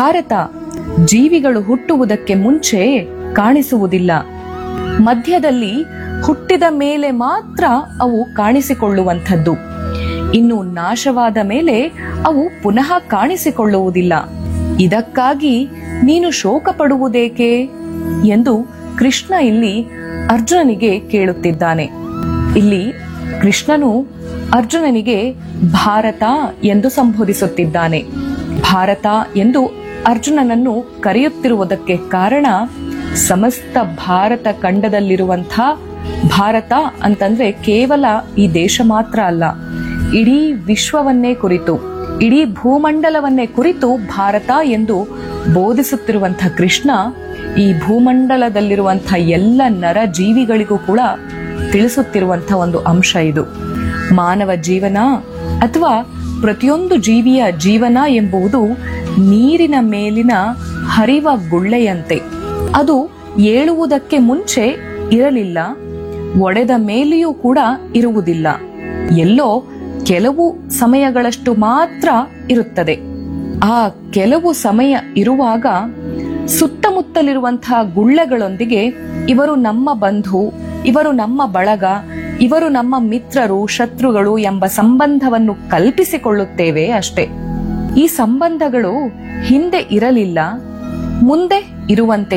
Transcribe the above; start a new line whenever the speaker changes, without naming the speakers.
ಭಾರತ ಜೀವಿಗಳು ಹುಟ್ಟುವುದಕ್ಕೆ ಮುಂಚೆ ಕಾಣಿಸುವುದಿಲ್ಲ ಮಧ್ಯದಲ್ಲಿ ಹುಟ್ಟಿದ ಮೇಲೆ ಮಾತ್ರ ಅವು ಕಾಣಿಸಿಕೊಳ್ಳುವಂಥದ್ದು ಇನ್ನು ನಾಶವಾದ ಮೇಲೆ ಅವು ಪುನಃ ಕಾಣಿಸಿಕೊಳ್ಳುವುದಿಲ್ಲ ಇದಕ್ಕಾಗಿ ನೀನು ಶೋಕ ಪಡುವುದೇಕೆ ಎಂದು ಕೃಷ್ಣ ಇಲ್ಲಿ ಅರ್ಜುನನಿಗೆ ಕೇಳುತ್ತಿದ್ದಾನೆ ಇಲ್ಲಿ ಕೃಷ್ಣನು ಅರ್ಜುನನಿಗೆ ಭಾರತ ಎಂದು ಸಂಬೋಧಿಸುತ್ತಿದ್ದಾನೆ ಭಾರತ ಎಂದು ಅರ್ಜುನನನ್ನು ಕರೆಯುತ್ತಿರುವುದಕ್ಕೆ ಕಾರಣ ಸಮಸ್ತ ಭಾರತ ಖಂಡದಲ್ಲಿರುವಂಥ ಭಾರತ ಅಂತಂದ್ರೆ ಕೇವಲ ಈ ದೇಶ ಮಾತ್ರ ಅಲ್ಲ ಇಡೀ ವಿಶ್ವವನ್ನೇ ಕುರಿತು ಇಡೀ ಭೂಮಂಡಲವನ್ನೇ ಕುರಿತು ಭಾರತ ಎಂದು ಬೋಧಿಸುತ್ತಿರುವಂಥ ಕೃಷ್ಣ ಈ ಭೂಮಂಡಲದಲ್ಲಿರುವಂಥ ಎಲ್ಲ ನರ ಜೀವಿಗಳಿಗೂ ಕೂಡ ತಿಳಿಸುತ್ತಿರುವಂಥ ಒಂದು ಅಂಶ ಇದು ಮಾನವ ಜೀವನ ಅಥವಾ ಪ್ರತಿಯೊಂದು ಜೀವಿಯ ಜೀವನ ಎಂಬುದು ನೀರಿನ ಮೇಲಿನ ಹರಿವ ಗುಳ್ಳೆಯಂತೆ ಅದು ಏಳುವುದಕ್ಕೆ ಮುಂಚೆ ಇರಲಿಲ್ಲ ಒಡೆದ ಮೇಲೆಯೂ ಕೂಡ ಇರುವುದಿಲ್ಲ ಎಲ್ಲೋ ಕೆಲವು ಸಮಯಗಳಷ್ಟು ಮಾತ್ರ ಇರುತ್ತದೆ ಆ ಕೆಲವು ಸಮಯ ಇರುವಾಗ ಸುತ್ತಮುತ್ತಲಿರುವಂತಹ ಗುಳ್ಳೆಗಳೊಂದಿಗೆ ಇವರು ನಮ್ಮ ಬಂಧು ಇವರು ನಮ್ಮ ಬಳಗ ಇವರು ನಮ್ಮ ಮಿತ್ರರು ಶತ್ರುಗಳು ಎಂಬ ಸಂಬಂಧವನ್ನು ಕಲ್ಪಿಸಿಕೊಳ್ಳುತ್ತೇವೆ ಅಷ್ಟೇ ಈ ಸಂಬಂಧಗಳು ಹಿಂದೆ ಇರಲಿಲ್ಲ ಮುಂದೆ ಇರುವಂತೆ